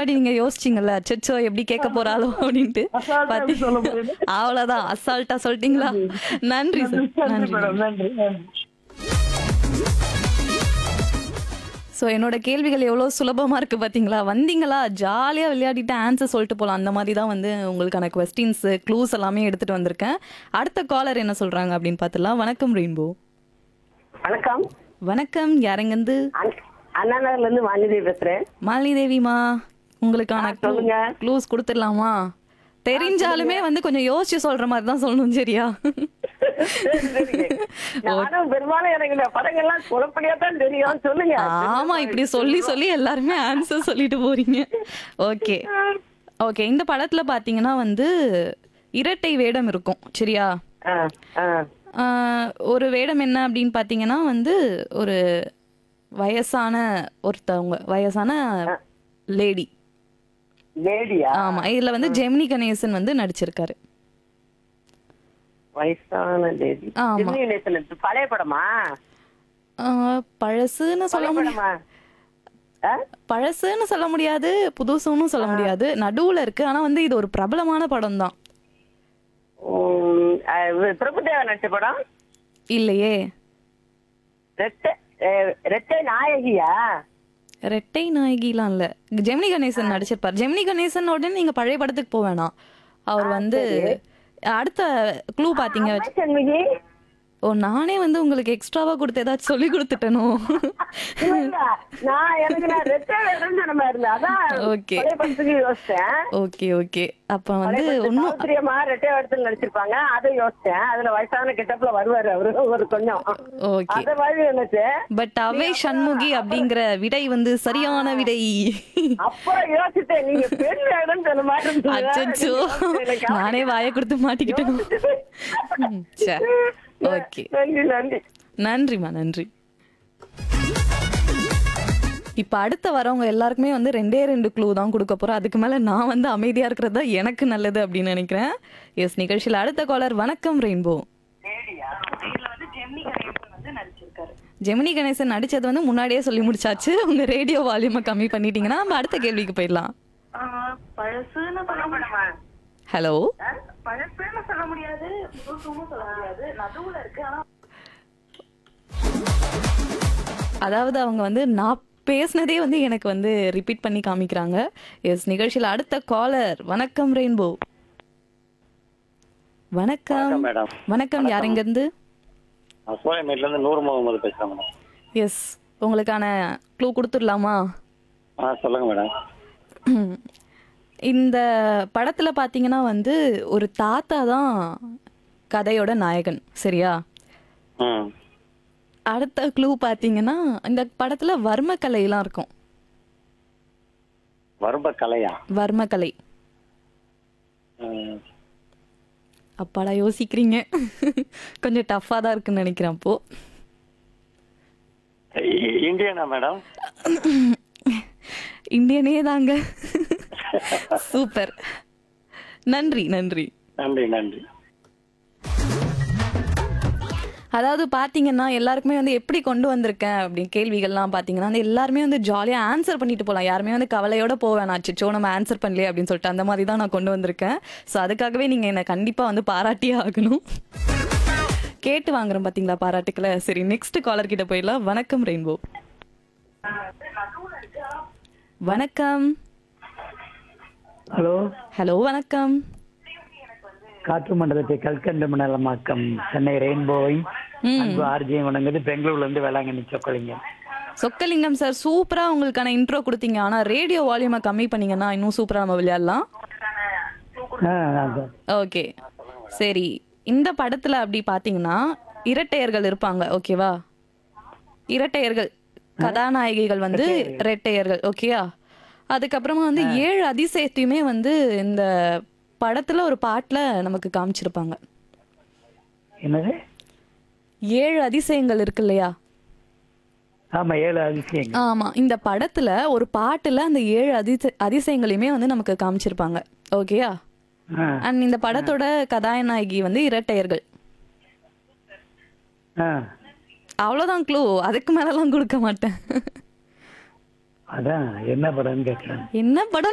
முன்னாடி நீங்க யோசிச்சீங்கல்ல அச்சச்சோ எப்படி கேட்க போறாளோ அப்படின்ட்டு அசால்ட்டா எப்படி சொல்ல முடியுது? அவ்வளவுதான் அசால்ட்டா சொல்லிட்டீங்களா நன்றி சார் நன்றி நன்றி மேடம் நன்றி நன்றி ஸோ என்னோட கேள்விகள் எவ்வளோ சுலபமாக இருக்குது பார்த்தீங்களா வந்தீங்களா ஜாலியாக விளையாடிட்டு ஆன்சர் சொல்லிட்டு போகலாம் அந்த மாதிரி தான் வந்து உங்களுக்கான கொஸ்டின்ஸு க்ளூஸ் எல்லாமே எடுத்துகிட்டு வந்திருக்கேன் அடுத்த காலர் என்ன சொல்கிறாங்க அப்படின்னு பார்த்துலாம் வணக்கம் ரெயின்போ வணக்கம் வணக்கம் யாருங்கந்து அண்ணா- அண்ணா நகர்ல இருந்து வாணிதேவி பேசுறேன் மாலினி தேவிமா உங்களுக்கான ஆ, சொல்லுங்க. க்ளூஸ் கொடுத்துடலாமா தெரிஞ்சாலுமே வந்து கொஞ்சம் யோசிச்சு சொல்ற மாதிரி தான் சொல்லணும் சரியா நானும் பெரும்பாலும் எனக்கு இந்த படங்கள்லாம் குழப்படியா தான் தெரியும் சொல்லுங்க ஆமா இப்படி சொல்லி சொல்லி எல்லாருமே ஆன்சர் சொல்லிட்டு போறீங்க ஓகே ஓகே இந்த படத்துல பாத்தீங்கன்னா வந்து இரட்டை வேடம் இருக்கும் சரியா ஆ, ஆ. ஆஹ் ஒரு வேடம் என்ன அப்படின்னு பாத்தீங்கன்னா வந்து ஒரு வயசான ஒருத்தவங்க வயசான லேடி லேடியா ஆமா இதுல வந்து ஜெமினி கணேசன் வந்து நடிச்சிருக்காரு வயசான லேடி ஆமா. ஜெமினி கணேசன் எடுத்து- பழைய படமா ஆஹ் பழசுன்னு சொல்ல பழைய முடியும் படமா ஆ? பழசுன்னு சொல்ல முடியாது புதுசுன்னு சொல்ல முடியாது நடுவுல இருக்கு ஆனா வந்து இது ஒரு பிரபலமான படம் தான் உம், ஆ, இது பிரபுதேவா நடிச்ச படம் இல்லையே ரெட்டை அஹ், ரெட்டை நாயகியா ரெட்டை நாயகிலாம் இல்ல ஜெமினி கணேசன் நடிச்சிருப்பார் ஜெமினி கணேசன் உடனே நீங்க பழைய படத்துக்கு போக வேணாம் அவர் வந்து அடுத்த க்ளூ பாத்தீங்க சண்முகி ஓ நானே வந்து உங்களுக்கு எக்ஸ்ட்ராவா கொடுத்து ஏதாச்சும் சொல்லி கொடுத்துட்டனோ இல்ல, இல்ல. நான் எனக்கு நான் ரெட்டை வேணும்னு நம்ம இருந்தேன் அதான் Okay. பழைய படத்துக்கு யோசிச்சேன் ஓகே ஓகே அப்ப வந்து பழைய படத்துல ஒன்னும் சாவித்திரியம்மா ரெட்டை வேடத்துல நடிச்சிருப்பாங்க அதை யோசிச்சேன் அதுல வயசான கெட்டப்ல வருவாரு அவரு ஒரு கொஞ்சம் ஓகே அத மாதிரி நினைச்சேன் பட் அவை சண்முகி அப்படிங்கிற விடை வந்து சரியான விடை அப்புறம் யோசிச்சேன் நீங்க பெண் வேடம் சொல்ல மாதிரி இருந்தது. அச்சோ எனக்கு நானே வாயை கொடுத்து மாட்டிக்கிட்டேன் ம், சரி ஓகே நன்றி நன்றி நன்றிம்மா நன்றி இப்ப அடுத்த வரவங்க எல்லாருக்குமே வந்து ரெண்டே ரெண்டு க்ளூ தான் கொடுக்க போறோம் அதுக்கு மேல நான் வந்து அமைதியா இருக்கிறது தான் எனக்கு நல்லது அப்படின்னு நினைக்கிறேன் எஸ் நிகழ்ச்சியில் அடுத்த காலர் வணக்கம் ரெயின்போ ஜெமினி கணேசன் நடிச்சது வந்து முன்னாடியே சொல்லி முடிச்சாச்சு உங்க ரேடியோ வால்யூமை கம்மி பண்ணிட்டீங்கன்னா நம்ம அடுத்த கேள்விக்கு போயிடலாம் பழசுன்னு சொல்ல முடியுமா ஹலோ பழசுன்னு சொல்ல முடியாது புதுசுன்னு சொல்ல முடியாது நடுவுல இருக்கு ஆனா அதாவது அவங்க வந்து நான் பேசினதே வந்து எனக்கு வந்து ரிப்பீட் பண்ணி காமிக்கிறாங்க எஸ் நிகழ்ச்சியில் அடுத்த காலர் வணக்கம் ரெயின்போ வணக்கம் வணக்கம் மேடம் வணக்கம் யாருங்கிருந்து நான் சோலைமேட்ல இருந்து நூறு முகமது பேசுறேன் மேடம் எஸ் உங்களுக்கான க்ளூ கொடுத்துடலாமா ஆ சொல்லுங்க மேடம் இந்த படத்துல பாத்தீங்கன்னா வந்து ஒரு தாத்தா தான் கதையோட நாயகன் சரியா ம் அடுத்த க்ளூ பாத்தீங்கன்னா இந்த படத்துல வர்மக்கலையெல்லாம் இருக்கும் வரும்ப கலையா வர்மக்கலை ம். அப்பாடா யோசிக்கிறீங்க கொஞ்சம் டஃப்பாக தான் இருக்குன்னு நினைக்கிறேன் அப்போ இ- இந்தியனா மேடம் இந்தியனே தாங்க சூப்பர் நன்றி நன்றி நன்றி நன்றி அதாவது பார்த்தீங்கன்னா எல்லாருக்குமே வந்து எப்படி கொண்டு வந்திருக்கேன் அப்படின்னு கேள்விகள்லாம் பார்த்தீங்கன்னா வந்து எல்லாருமே வந்து ஜாலியாக ஆன்சர் பண்ணிட்டு போகலாம் யாருமே வந்து கவலையோட போவேன் அச்சோ நம்ம ஆன்சர் பண்ணலையே அப்படின்னு சொல்லிட்டு அந்த மாதிரி தான் நான் கொண்டு வந்திருக்கேன் ஸோ அதுக்காகவே நீங்கள் என்னை கண்டிப்பாக வந்து பாராட்டியே ஆகணும் கேட்டு வாங்குறோம் பார்த்தீங்களா பாராட்டுக்களை சரி நெக்ஸ்ட் காலர் கிட்ட போயிடலாம் வணக்கம் ரெயின்போ வணக்கம் ஹலோ ஹலோ வணக்கம் காற்று மண்டலத்தை கல்கண்டு மண்டலமாக்கம் சென்னை ரெயின்போய் ம் அன்பு ஆர்ஜி வணங்குது பெங்களூர்ல இருந்து வேளாங்கண்ணி சொக்கலிங்க சொக்கலிங்கம் சார் சூப்பரா உங்களுக்கான இன்ட்ரோ கொடுத்தீங்க ஆனா ரேடியோ வால்யூமை கம்மி பண்ணீங்கன்னா இன்னும் சூப்பரா நம்ம விளையாடலாம் ஆ அதான் சார் ஓகே சரி இந்த படத்துல அப்படி பாத்தீங்கன்னா இரட்டையர்கள் இருப்பாங்க ஓகேவா இரட்டையர்கள் கதாநாயகிகள் வந்து இரட்டையர்கள் ஓகேயா அதுக்கப்புறமா வந்து ஏழு அதிசயத்தையுமே வந்து இந்த படத்துல ஒரு பாட்டுல நமக்கு காமிச்சிருப்பாங்க என்னது ஏழு அதிசயங்கள் இருக்கு இல்லையா ஆமா ஏழு அதிசயங்கள் ஆமா இந்த படத்துல ஒரு பாட்டுல அந்த ஏழு அதிச அதிசயங்களையுமே வந்து நமக்கு காமிச்சிருப்பாங்க ஓகேயா ஆ அண்ட் இந்த படத்தோட கதாநாயகி வந்து இரட்டையர்கள் ஆ அவ்வளவுதான் க்ளூ அதுக்கு மேலலாம் கொடுக்க மாட்டேன் அதான் என்ன படம்னு கேட்குறேன் என்ன படம்